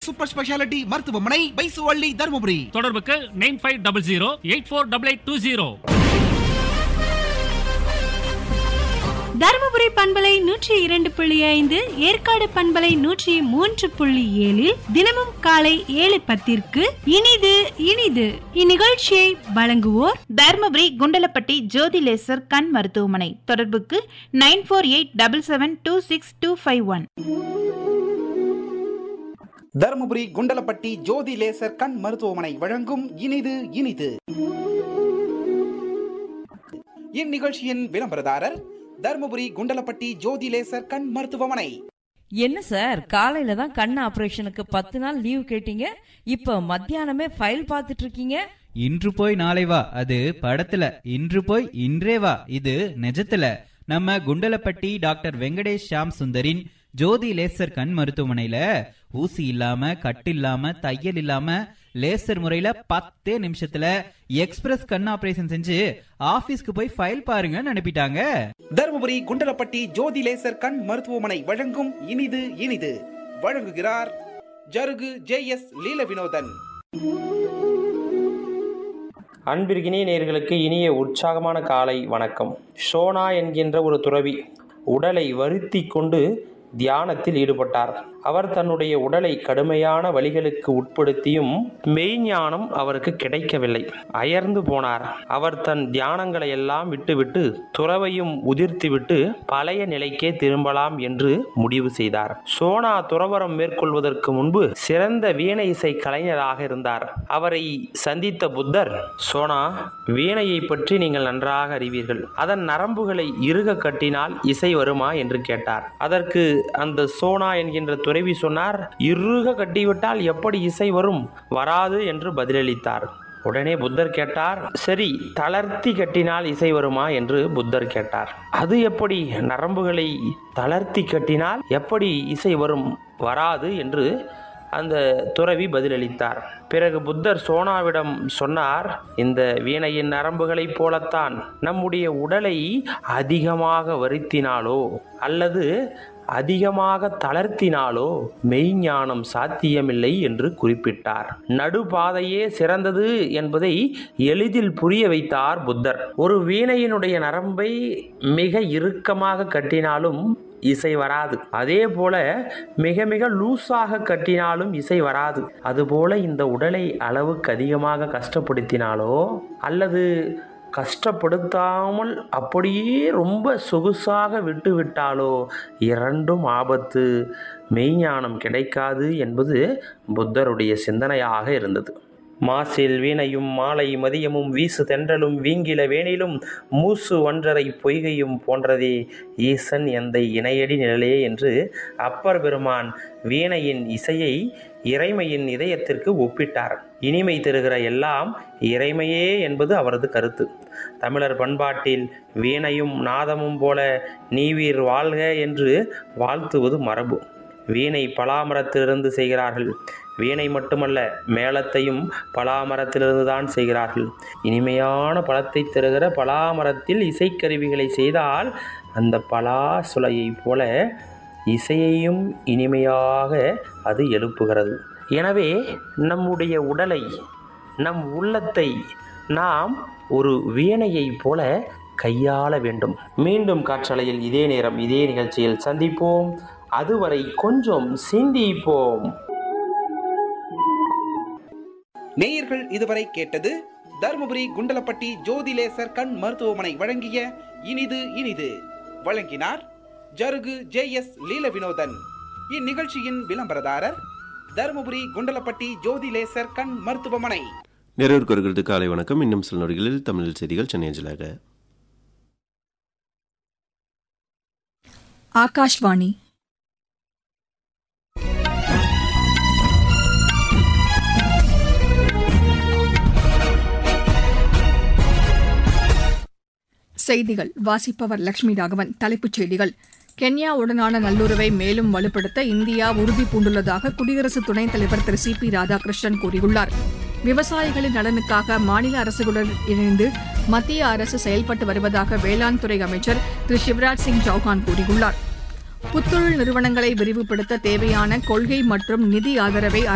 super speciality மருத்துவமனை பைசுவள்ளி தருமபுரி தொடர்புக்கு nine five double zero eight four double eight two zero Dharmapuri பண்பலை நூற்றி இரண்டு புள்ளி ஐந்து ஏற்காடு பண்பலை நூற்றி மூன்று புள்ளி ஏழில் தினமும் காலை ஏழு பத்திற்கு இனிது இனிது இந்நிகழ்ச்சியை வழங்குவோர் தர்மபுரி குண்டலப்பட்டி ஜோதி லேசர் கண் மருத்துவமனை தொடர்புக்கு nine four eight double seven two six two five one Dharmapuri Kundalapatti Jothi laser கண் மருத்துவமனை வழங்கும் இனிது இனிது இந்நிகழ்ச்சியின் விளம்பரதாரர் தருமபுரி குண்டலப்பட்டி ஜோதி லேசர் கண் மருத்துவமனை என்ன சார் காலையில தான் கண் ஆபரேஷனுக்கு பத்து நாள் லீவ் கேட்டீங்க இப்ப மத்தியானமே ஃபைல் பார்த்துட்டு இருக்கீங்க இன்று போய் நாளை வா அது படத்துல இன்று போய் இன்றே வா இது நிஜத்துல நம்ம குண்டலப்பட்டி டாக்டர் வெங்கடேஷ் ஷாம் சுந்தரின் ஜோதி லேசர் கண் மருத்துவமனையில ஊசி இல்லாம கட்டு இல்லாம தையல் இல்லாம லேசர் முறையில பத்தே நிமிஷத்துல எக்ஸ்பிரஸ் கண் ஆபரேஷன் செஞ்சு ஆபீஸ்க்கு போய் ஃபைல் பாருங்கன்னு அனுப்பிட்டாங்க தருமபுரி குண்டலப்பட்டி ஜோதி லேசர் கண் மருத்துவமனை வழங்கும் இனிது இனிது வழங்குகிறார் ஜருகு ஜே எஸ் லீல வினோதன் அன்பிற்கினிய நேர்களுக்கு இனிய உற்சாகமான காலை வணக்கம் ஷோனா என்கின்ற ஒரு துறவி உடலை வருத்தி கொண்டு தியானத்தில் ஈடுபட்டார் அவர் தன்னுடைய உடலை கடுமையான வழிகளுக்கு உட்படுத்தியும் மெய்ஞானம் அவருக்கு கிடைக்கவில்லை அயர்ந்து போனார் அவர் தன் தியானங்களை எல்லாம் விட்டுவிட்டு துறவையும் உதிர்த்துவிட்டு பழைய நிலைக்கே திரும்பலாம் என்று முடிவு செய்தார் சோனா துறவரம் மேற்கொள்வதற்கு முன்பு சிறந்த வீணை இசை கலைஞராக இருந்தார் அவரை சந்தித்த புத்தர் சோனா வீணையை பற்றி நீங்கள் நன்றாக அறிவீர்கள் அதன் நரம்புகளை இறுக கட்டினால் இசை வருமா என்று கேட்டார் அதற்கு அந்த சோனா என்கின்ற துறவி சொன்னார் இறுக கட்டிவிட்டால் எப்படி இசை வரும் வராது என்று பதிலளித்தார் உடனே புத்தர் கேட்டார் சரி தளர்த்தி கட்டினால் இசை வருமா என்று புத்தர் கேட்டார் அது எப்படி நரம்புகளை தளர்த்தி கட்டினால் எப்படி இசை வரும் வராது என்று அந்த துறவி பதிலளித்தார் பிறகு புத்தர் சோனாவிடம் சொன்னார் இந்த வீணையின் நரம்புகளைப் போலத்தான் நம்முடைய உடலை அதிகமாக வருத்தினாலோ அல்லது அதிகமாக தளர்த்தினாலோ மெய்ஞானம் சாத்தியமில்லை என்று குறிப்பிட்டார் நடுபாதையே சிறந்தது என்பதை எளிதில் புரிய வைத்தார் புத்தர் ஒரு வீணையினுடைய நரம்பை மிக இறுக்கமாக கட்டினாலும் இசை வராது அதே போல மிக மிக லூஸாக கட்டினாலும் இசை வராது அதுபோல இந்த உடலை அளவுக்கு அதிகமாக கஷ்டப்படுத்தினாலோ அல்லது கஷ்டப்படுத்தாமல் அப்படியே ரொம்ப சொகுசாக விட்டு விட்டாலோ இரண்டும் ஆபத்து மெய்ஞானம் கிடைக்காது என்பது புத்தருடைய சிந்தனையாக இருந்தது மாசில் வீணையும் மாலை மதியமும் வீசு தென்றலும் வீங்கில வேணிலும் மூசு ஒன்றரை பொய்கையும் போன்றதே ஈசன் எந்தை இணையடி நிழலே என்று அப்பர் பெருமான் வீணையின் இசையை இறைமையின் இதயத்திற்கு ஒப்பிட்டார் இனிமை தருகிற எல்லாம் இறைமையே என்பது அவரது கருத்து தமிழர் பண்பாட்டில் வீணையும் நாதமும் போல நீவீர் வாழ்க என்று வாழ்த்துவது மரபு வீணை பலாமரத்திலிருந்து செய்கிறார்கள் வீணை மட்டுமல்ல மேளத்தையும் பலாமரத்திலிருந்து தான் செய்கிறார்கள் இனிமையான பழத்தை தருகிற பலாமரத்தில் இசைக்கருவிகளை செய்தால் அந்த பலா சுளையைப் போல இசையையும் இனிமையாக அது எழுப்புகிறது எனவே நம்முடைய உடலை நம் உள்ளத்தை நாம் ஒரு வீணையைப் போல கையாள வேண்டும் மீண்டும் காற்றலையில் இதே நேரம் இதே நிகழ்ச்சியில் சந்திப்போம் அதுவரை கொஞ்சம் சிந்திப்போம் நேயர்கள் இதுவரை கேட்டது தருமபுரி குண்டலப்பட்டி ஜோதி லேசர் கண் மருத்துவமனை வழங்கிய இனிது இனிது வழங்கினார் ஜருகு ஜே எஸ் லீல வினோதன் இந்நிகழ்ச்சியின் விளம்பரதாரர் தருமபுரி குண்டலப்பட்டி ஜோதி லேசர் கண் மருத்துவமனை நிறைவு வருகிறது காலை வணக்கம் இன்னும் சில நொடிகளில் தமிழ் செய்திகள் சென்னை அஞ்சலாக ஆகாஷ்வாணி செய்திகள் வாசிப்பவர் லட்சுமி ராகவன் தலைப்புச் செய்திகள் கென்யாவுடனான நல்லுறவை மேலும் வலுப்படுத்த இந்தியா உறுதி பூண்டுள்ளதாக குடியரசு துணைத் தலைவர் திரு சி பி ராதாகிருஷ்ணன் கூறியுள்ளார் விவசாயிகளின் நலனுக்காக மாநில அரசுகளுடன் இணைந்து மத்திய அரசு செயல்பட்டு வருவதாக வேளாண் துறை அமைச்சர் திரு சிவராஜ் சிங் சௌஹான் கூறியுள்ளார் புத்தொழில் நிறுவனங்களை விரிவுபடுத்த தேவையான கொள்கை மற்றும் நிதி ஆதரவை